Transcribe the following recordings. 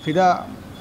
ఫిదా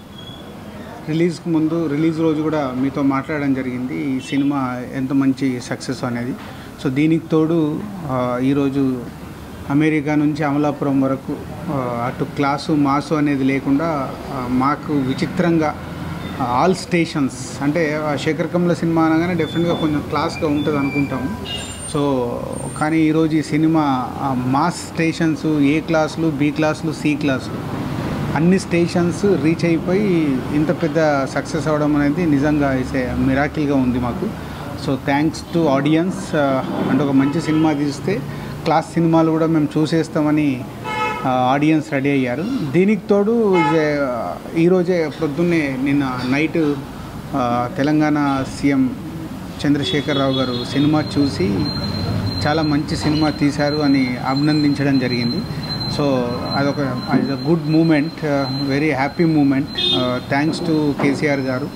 రిలీజ్కి ముందు రిలీజ్ రోజు కూడా మీతో మాట్లాడడం జరిగింది ఈ సినిమా ఎంత మంచి సక్సెస్ అనేది సో దీనికి తోడు ఆ, ఈరోజు అమెరికా నుంచి అమలాపురం వరకు ఆ, అటు క్లాసు మాసు అనేది లేకుండా ఆ, మాకు విచిత్రంగా ఆల్ స్టేషన్స్ అంటే ఆ శేఖర్ కమల సినిమా అనగానే డెఫినెట్గా కొంచెం క్లాస్గా ఉంటుంది అనుకుంటాము సో కానీ ఈరోజు ఈ సినిమా ఆ, మాస్ స్టేషన్స్ ఏ క్లాసులు బి క్లాసులు సి క్లాసులు అన్ని స్టేషన్స్ రీచ్ అయిపోయి ఇంత పెద్ద సక్సెస్ అవ్వడం అనేది నిజంగా ఇసే మిరాకిల్గా ఉంది మాకు సో థ్యాంక్స్ టు ఆడియన్స్ అంటే ఒక మంచి సినిమా తీస్తే క్లాస్ సినిమాలు కూడా మేము చూసేస్తామని ఆడియన్స్ రెడీ అయ్యారు దీనికి తోడు ఇదే, ఈరోజే ప్రొద్దున్నే నిన్న నైట్ తెలంగాణ సీఎం చంద్రశేఖరరావు గారు సినిమా చూసి చాలా మంచి సినిమా తీశారు అని అభినందించడం జరిగింది సో అదొక is a good moment very happy moment thanks to KCR గారు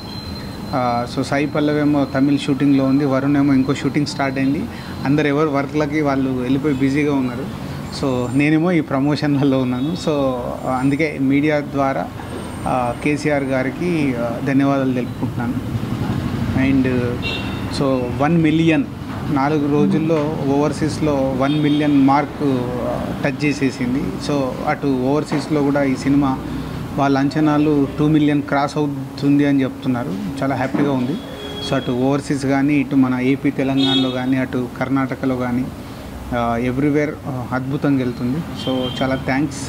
సో సాయి పల్లవేమో తమిళ్ షూటింగ్లో ఉంది వరుణ్ ఏమో ఇంకో షూటింగ్ స్టార్ట్ అయింది అందరు ఎవరు వర్క్లకి వాళ్ళు వెళ్ళిపోయి బిజీగా ఉన్నారు సో నేనేమో ఈ ప్రమోషన్లలో ఉన్నాను సో అందుకే మీడియా ద్వారా ఆ, కేసీఆర్ గారికి ఆ, ధన్యవాదాలు తెలుపుకుంటున్నాను అండ్ సో వన్ మిలియన్ నాలుగు రోజుల్లో ఓవర్సీస్లో వన్ మిలియన్ మార్క్ టచ్ చేసేసింది సో అటు ఓవర్సీస్లో కూడా ఈ సినిమా వాళ్ళ అంచనాలు టూ మిలియన్ క్రాస్ అవుతుంది అని చెప్తున్నారు చాలా హ్యాపీగా ఉంది సో అటు ఓవర్సీస్ కానీ ఇటు మన ఏపీ తెలంగాణలో కానీ అటు కర్ణాటకలో కానీ ఎవ్రీవేర్ అద్భుతంగా వెళ్తుంది సో చాలా థ్యాంక్స్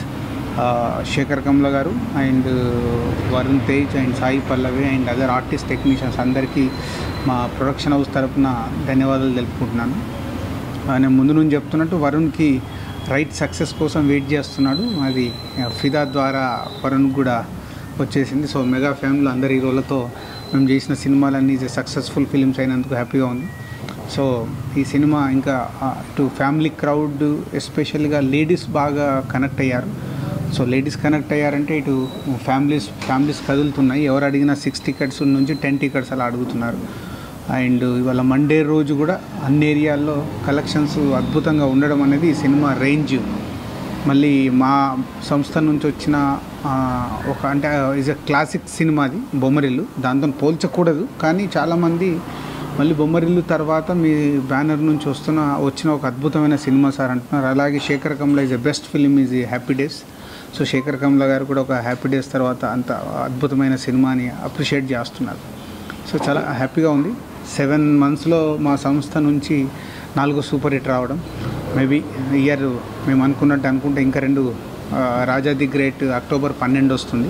శేఖర్ కమల గారు and Varun Tej and Sai Pallavi and other artist technicians అందరికీ మా ప్రొడక్షన్ హౌస్ తరపున ధన్యవాదాలు తెలుపుకుంటున్నాను ఆ, నేను ముందు నుంచి చెప్తున్నట్టు వరుణ్కి రైట్ సక్సెస్ కోసం వెయిట్ చేస్తున్నాడు అది ఆ, ఫిదా ద్వారా వరుణ్ కూడా వచ్చేసింది సో మెగా ఫ్యామిలీ అందరి హీరోలతో మేము చేసిన సినిమాలన్నీ సక్సెస్ఫుల్ ఫిలిమ్స్ అయినందుకు హ్యాపీగా ఉంది సో ఈ సినిమా ఇంకా ఆ, ఇటు ఫ్యామిలీ క్రౌడ్ ఎస్పెషల్గా లేడీస్ బాగా కనెక్ట్ అయ్యారు సో లేడీస్ కనెక్ట్ అయ్యారంటే ఇటు ఫ్యామిలీస్ ఫ్యామిలీస్ కదులుతున్నాయి ఎవరు అడిగినా సిక్స్ టికెట్స్ నుంచి టెన్ టికెట్స్ అలా అడుగుతున్నారు అండ్ ఇవాళ మండే రోజు కూడా అన్ని ఏరియాల్లో కలెక్షన్స్ అద్భుతంగా ఉండడం అనేది ఈ సినిమా రేంజ్ మళ్ళీ మా సంస్థ నుంచి వచ్చిన ఆ, ఒక అంటే ఇస్ అ క్లాసిక్ సినిమా అది బొమ్మరిల్లు దాంతో పోల్చకూడదు కానీ చాలామంది మళ్ళీ బొమ్మరిల్లు తర్వాత మీ బ్యానర్ నుంచి వస్తున్న వచ్చిన ఒక అద్భుతమైన సినిమా సార్ అంటున్నారు అలాగే Sekhar Kammula is a best film is Happy Days so Sekhar Kammula గారు కూడా ఒక హ్యాపీ డేస్ తర్వాత అంత అద్భుతమైన సినిమాని అప్రిషియేట్ చేస్తున్నారు సో చాలా హ్యాపీగా ఉంది సెవెన్ మంత్స్లో మా సంస్థ నుంచి నాలుగు సూపర్ హిట్ రావడం మేబీ ఇయర్ మేము అనుకున్నట్టు అనుకుంటే ఇంకా రెండు ఆ, రాజా ది గ్రేట్ అక్టోబర్ పన్నెండు వస్తుంది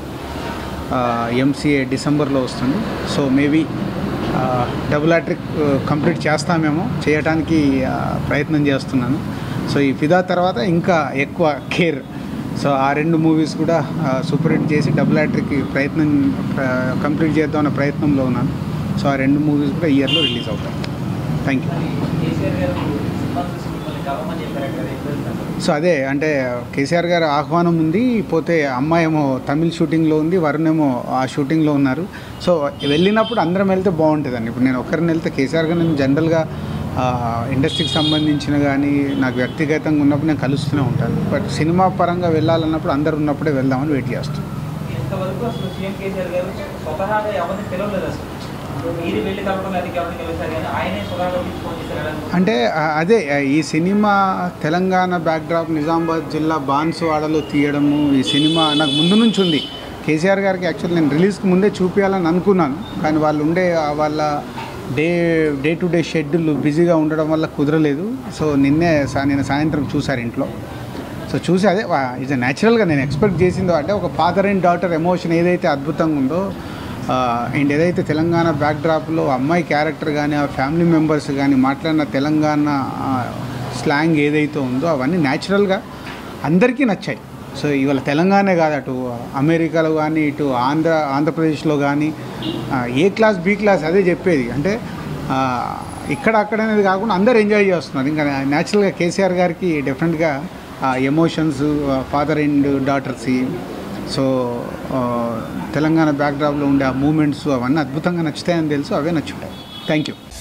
ఎంసీఏ డిసెంబర్లో వస్తుంది so maybe double hattrick complete చేస్తామేమో చేయడానికి ఆ, ప్రయత్నం చేస్తున్నాను సో ఈ ఫిదా తర్వాత ఇంకా ఎక్కువ కేర్ సో ఆ రెండు మూవీస్ కూడా సూపర్ హిట్ చేసి డబుల్ హ్యాట్రిక్ ప్రయత్నం కంప్లీట్ చేద్దాం అన్న ప్రయత్నంలో ఉన్నాను సో ఆ రెండు మూవీస్ కూడా ఇయర్లో రిలీజ్ అవుతాయి థ్యాంక్ యూ కేసీఆర్ గారు సినిమా చూసి మిమ్మల్ని కలవమని చెప్పారు కదా ఏం జరుగుతుంది సో అదే అంటే కేసీఆర్ గారు ఆహ్వానం ఉంది పోతే అమ్మాయి ఏమో తమిళ్ షూటింగ్లో ఉంది వరుణ్ ఏమో ఆ షూటింగ్లో ఉన్నారు సో వెళ్ళినప్పుడు అందరం వెళ్తే బాగుంటుందండి ఇప్పుడు నేను ఒక్కరిని వెళ్తే కేసీఆర్ గారు నేను జనరల్గా ఆ, ఇండస్ట్రీకి సంబంధించిన కానీ నాకు వ్యక్తిగతంగా ఉన్నప్పుడు నేను కలుస్తూనే ఉంటాను బట్ సినిమా పరంగా వెళ్ళాలన్నప్పుడు అందరు ఉన్నప్పుడే వెళ్దామని వెయిట్ చేస్తాను ఇంతవరకు అసలు సీఎం కేసీఆర్ గారు స్వతహాగా ఎవరిని పిలవలేదు అసలు మీరు వెళ్ళి కలవడం అది ఎవరిని కలిసారు కానీ ఆయనే స్వతహాగా వచ్చి ఫోన్ చేశారు అంటే ఆ, అదే ఆ, ఈ సినిమా తెలంగాణ బ్యాక్డ్రాప్ నిజామాబాద్ జిల్లా బాన్సువాడలో తీయడము ఈ సినిమా నాకు ముందు నుంచి ఉంది కేసీఆర్ గారికి యాక్చువల్ నేను రిలీజ్కి ముందే చూపించాలని అనుకున్నాను కానీ వాళ్ళు ఉండే ఆ వాళ్ళ day day to day schedule బిజీగా ఉండడం వల్ల కుదరలేదు సో నిన్నే సా- నేను సాయంత్రం చూశారు ఇంట్లో సో చూసి అదే ఇది న్యాచురల్గా నేను ఎక్స్పెక్ట్ చేసిందో అంటే ఒక ఫాదర్ అండ్ డాటర్ ఎమోషన్ ఏదైతే అద్భుతంగా ఉందో అండ్ ఏదైతే తెలంగాణ బ్యాక్డ్రాప్లో అమ్మాయి క్యారెక్టర్ కానీ ఆ ఫ్యామిలీ మెంబర్స్ కానీ మాట్లాడిన తెలంగాణ స్లాంగ్ ఏదైతే ఉందో అవన్నీ న్యాచురల్గా అందరికీ నచ్చాయి సో ఇవాళ తెలంగాణే కాదు అటు అమెరికాలో కానీ ఇటు ఆంధ్ర ఆంధ్రప్రదేశ్లో కానీ ఆ, ఏ క్లాస్ బి క్లాస్ అదే చెప్పేది అంటే ఆ, ఇక్కడ అక్కడ అనేది కాకుండా అందరు ఎంజాయ్ చేస్తున్నారు ఇంకా న్యాచురల్గా కేసీఆర్ గారికి డెఫినెట్గా emotions father and daughters so ఆ, తెలంగాణ బ్యాక్డ్రాప్లో ఉండే ఆ మూమెంట్స్ అవన్నీ అద్భుతంగా నచ్చుతాయని తెలుసు అవే నచ్చుంటాయి థ్యాంక్ యూ